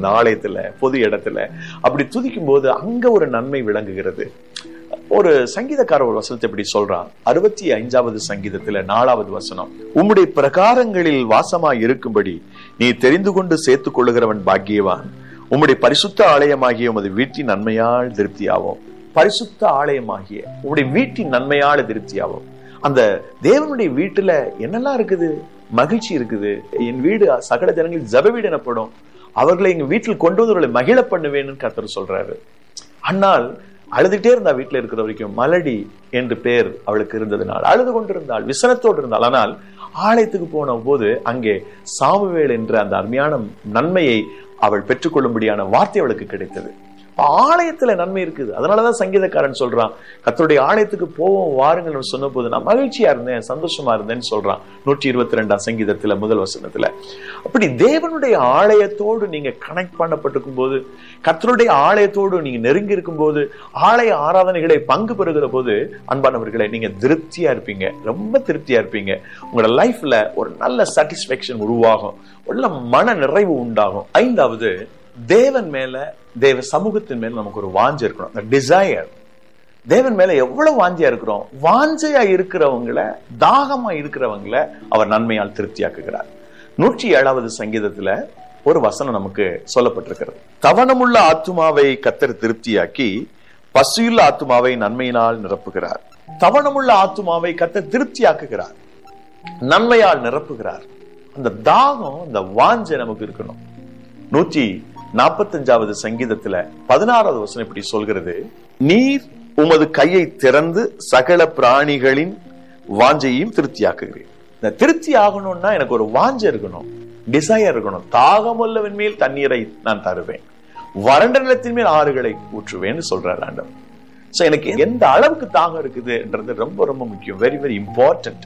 அந்த ஆலயத்துல பொது இடத்துல அப்படி துதிக்கும் போது அங்க ஒரு நன்மை விளங்குகிறது ஒரு சங்கீதக்கார ஒரு வசனத்தை இப்படி சொல்றான் அறுபத்தி ஐந்தாவது சங்கீதத்துல நாலாவது வசனம் உம்முடைய பிரகாரங்களில் வாசமாய் இருக்கும்படி நீ தெரிந்து கொண்டு சேர்த்துக் கொள்ளுகிறவன் பாக்கியவான் உம்முடைய பரிசுத்த ஆலயமாகிய உமது வீட்டின் நன்மையால் திருப்தியாவோம் பரிசுத்த ஆலயமாகிய உம்முடைய வீட்டின் நன்மையால் திருப்தியாவோம் அந்த தேவனுடைய வீட்டுல என்னெல்லாம் இருக்குது மகிழ்ச்சி இருக்குது என் வீடு சகல ஜனங்களில் ஜப வீடு எனப்படும் அவர்களை எங்க வீட்டில் கொண்டு வந்து அவர்களை மகிழ பண்ணுவேன்னு கர்த்தர் சொல்றாரு ஆனால் அழுதுகிட்டே இருந்தா வீட்டுல இருக்கிற வரைக்கும் மலடி என்று பேர் அவளுக்கு இருந்ததுனால் அழுது கொண்டிருந்தாள் விசனத்தோடு இருந்தாள் ஆனால் ஆலயத்துக்கு போன போது அங்கே சாமுவேல் என்ற அந்த அருமையான நன்மையை அவள் பெற்றுக்கொள்ளும்படியான வார்த்தை அவளுக்கு கிடைத்தது ஆலயத்துல நன்மை இருக்குது அதனாலதான் சங்கீதக்காரன் சொல்றான் கத்தருடைய ஆலயத்துக்கு போவோம் வாருங்கள் சொன்ன போது நான் மகிழ்ச்சியா இருந்தேன் சந்தோஷமா இருந்தேன்னு சொல்றான் நூற்றி இருபத்தி ரெண்டாம் சங்கீதத்துல முதல் வசனத்துல அப்படி தேவனுடைய ஆலயத்தோடு நீங்க கனெக்ட் பண்ணப்பட்டிருக்கும் போது கத்தருடைய ஆலயத்தோடு நீங்க நெருங்கி இருக்கும் போது ஆலய ஆராதனைகளை பங்கு பெறுகிற போது அன்பானவர்களை நீங்க திருப்தியா இருப்பீங்க ரொம்ப திருப்தியா இருப்பீங்க உங்களோட லைஃப்ல ஒரு நல்ல சாட்டிஸ்பேக்ஷன் உருவாகும் உள்ள மன நிறைவு உண்டாகும் ஐந்தாவது தேவன் மேல தேவ சமூகத்தின் மேல நமக்கு ஒரு வாஞ்சை இருக்கணும் டிசையர் தேவன் மேல எவ்வளவு வாஞ்சியா இருக்கிறோம் வாஞ்சையா இருக்கிறவங்களை தாகமா இருக்கிறவங்களை அவர் நன்மையால் திருப்தியாக்குகிறார் நூற்றி ஏழாவது சங்கீதத்துல ஒரு வசனம் நமக்கு சொல்லப்பட்டிருக்கிறது தவணமுள்ள ஆத்துமாவை கத்தர் திருப்தியாக்கி பசியுள்ள ஆத்துமாவை நன்மையினால் நிரப்புகிறார் தவணமுள்ள ஆத்துமாவை கத்தர் திருப்தியாக்குகிறார் நன்மையால் நிரப்புகிறார் அந்த தாகம் அந்த வாஞ்சை நமக்கு இருக்கணும் நூற்றி நாற்பத்தஞ்சாவது சங்கீதத்துல பதினாறாவது வசனம் இப்படி சொல்கிறது நீர் உமது கையை திறந்து சகல பிராணிகளின் வாஞ்சையும் திருப்தியாக்குகிறேன் இந்த திருப்தி ஆகணும்னா எனக்கு ஒரு வாஞ்சை இருக்கணும் டிசையர் இருக்கணும் தாகமுள்ளவன் மேல் தண்ணீரை நான் தருவேன் வறண்ட நிலத்தின் மேல் ஆறுகளை ஊற்றுவேன்னு சொல்றார் ஆண்டவர் சோ எனக்கு எந்த அளவுக்கு தாகம் இருக்குதுன்றது ரொம்ப ரொம்ப முக்கியம் வெரி வெரி இம்பார்ட்டன்ட்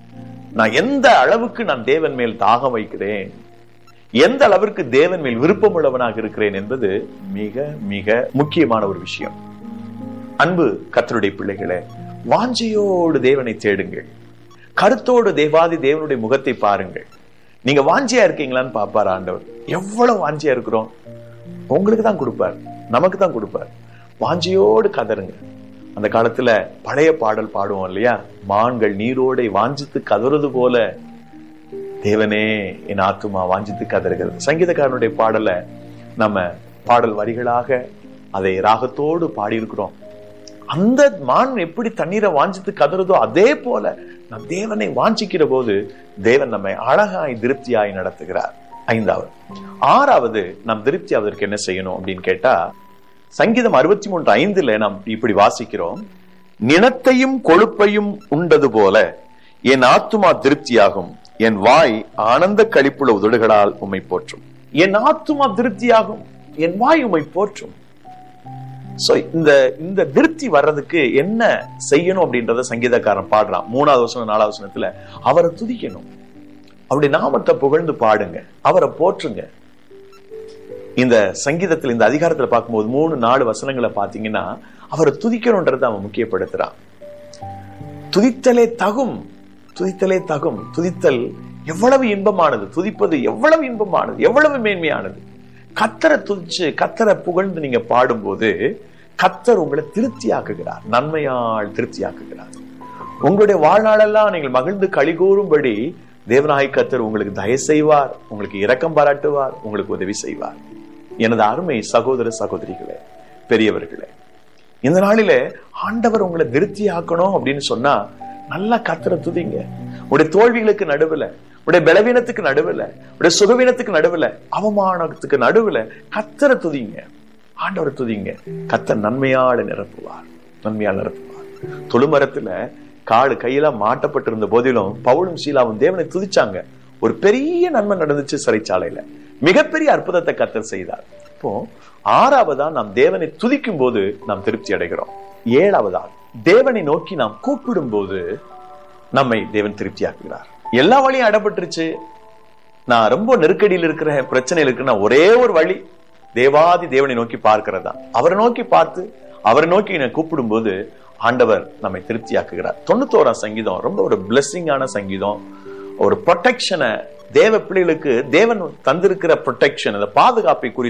நான் எந்த அளவுக்கு நான் தேவன் மேல் தாகம் வைக்கிறேன் எந்த அளவிற்கு தேவன் மேல் விருப்பம் உள்ளவனாக இருக்கிறேன் என்பது மிக மிக முக்கியமான ஒரு விஷயம் அன்பு கத்தருடைய பிள்ளைகளே வாஞ்சையோடு தேவனை தேடுங்கள் கருத்தோடு தேவாதி தேவனுடைய முகத்தை பாருங்கள் நீங்க வாஞ்சியா இருக்கீங்களான்னு பாப்பார் ஆண்டவர் எவ்வளவு வாஞ்சியா இருக்கிறோம் உங்களுக்கு தான் கொடுப்பார் நமக்கு தான் கொடுப்பார் வாஞ்சியோடு கதருங்க அந்த காலத்துல பழைய பாடல் பாடுவோம் இல்லையா மான்கள் நீரோடை வாஞ்சித்து கதறது போல தேவனே என் ஆத்துமா வாஞ்சித்து கதறுகிறது சங்கீதக்காரனுடைய பாடலை நம்ம பாடல் வரிகளாக அதை ராகத்தோடு பாடியிருக்கிறோம் அந்த மான் எப்படி தண்ணீரை வாஞ்சித்து கதறுதோ அதே போல நம் தேவனை வாஞ்சிக்கிற போது தேவன் நம்மை அழகாய் திருப்தியாய் நடத்துகிறார் ஐந்தாவது ஆறாவது நாம் திருப்தி ஆவதற்கு என்ன செய்யணும் அப்படின்னு கேட்டா சங்கீதம் அறுபத்தி மூன்று ஐந்துல நாம் இப்படி வாசிக்கிறோம் நினத்தையும் கொழுப்பையும் உண்டது போல என் ஆத்துமா திருப்தியாகும் என் வாய் ஆனந்த கழிப்புள்ள உதடுகளால் உம்மை போற்றும் என் ஆத்துமா திருப்தியாகும் என் வாய் உம்மை போற்றும் சோ இந்த இந்த திருப்தி வர்றதுக்கு என்ன செய்யணும் அப்படின்றத சங்கீதக்காரன் பாடுறான் மூணாவது வசனம் நாலாவது வசனத்துல அவரை துதிக்கணும் அவருடைய நாமத்தை புகழ்ந்து பாடுங்க அவரை போற்றுங்க இந்த சங்கீதத்தில் இந்த அதிகாரத்துல பார்க்கும்போது மூணு நாலு வசனங்களை பாத்தீங்கன்னா அவரை துதிக்கணும்ன்றதை அவன் முக்கியப்படுத்துறான் துதித்தலே தகும் துதித்தலே தகும் துதித்தல் எவ்வளவு இன்பமானது துதிப்பது எவ்வளவு இன்பமானது எவ்வளவு மேன்மையானது கத்தரை துதிச்சு கத்தரை புகழ்ந்து நீங்க பாடும்போது கத்தர் உங்களை திருப்தியாக்குகிறார் நன்மையால் திருப்தியாக்குகிறார் உங்களுடைய வாழ்நாளெல்லாம் நீங்கள் மகிழ்ந்து கழிகூறும்படி தேவநாய் கத்தர் உங்களுக்கு தயவு செய்வார் உங்களுக்கு இரக்கம் பாராட்டுவார் உங்களுக்கு உதவி செய்வார் எனது அருமை சகோதர சகோதரிகளே பெரியவர்களே இந்த நாளில ஆண்டவர் உங்களை திருப்தி ஆக்கணும் அப்படின்னு சொன்னா நல்லா கத்தரை துதிங்க உடைய தோல்விகளுக்கு நடுவுல உடைய பலவீனத்துக்கு நடுவுல உடைய சுகவீனத்துக்கு நடுவுல அவமானத்துக்கு நடுவுல கத்தரை துதிங்க ஆண்டவரை துதிங்க கத்தர் நன்மையால நிரப்புவார் நன்மையால் நிரப்புவார் தொழுமரத்துல காடு கையில மாட்டப்பட்டிருந்த போதிலும் பவுலும் சீலாவும் தேவனை துதிச்சாங்க ஒரு பெரிய நன்மை நடந்துச்சு சிறைச்சாலையில மிகப்பெரிய அற்புதத்தை கத்தர் செய்தார் இப்போ ஆறாவதா நாம் தேவனை துதிக்கும் போது நாம் திருப்தி அடைகிறோம் ஏழாவதா தேவனை நோக்கி நாம் கூப்பிடும் போது நம்மை தேவன் திருப்தி ஆக்குகிறார் எல்லா வழியும் அடப்பட்டுருச்சு நான் ரொம்ப நெருக்கடியில் இருக்கிற பிரச்சனையில் இருக்கிற ஒரே ஒரு வழி தேவாதி தேவனை நோக்கி பார்க்கிறதா அவரை நோக்கி பார்த்து அவரை நோக்கி நான் கூப்பிடும் போது ஆண்டவர் நம்மை திருப்தியாக்குகிறார் தொண்ணூத்தோராம் சங்கீதம் ரொம்ப ஒரு பிளெஸ்ஸிங்கான சங்கீதம் ஒரு ப்ரொடெக்ஷனை தேவ பிள்ளைகளுக்கு தேவன் தந்திருக்கிற ப்ரொடெக்ஷன் அந்த பாதுகாப்பை குறித்து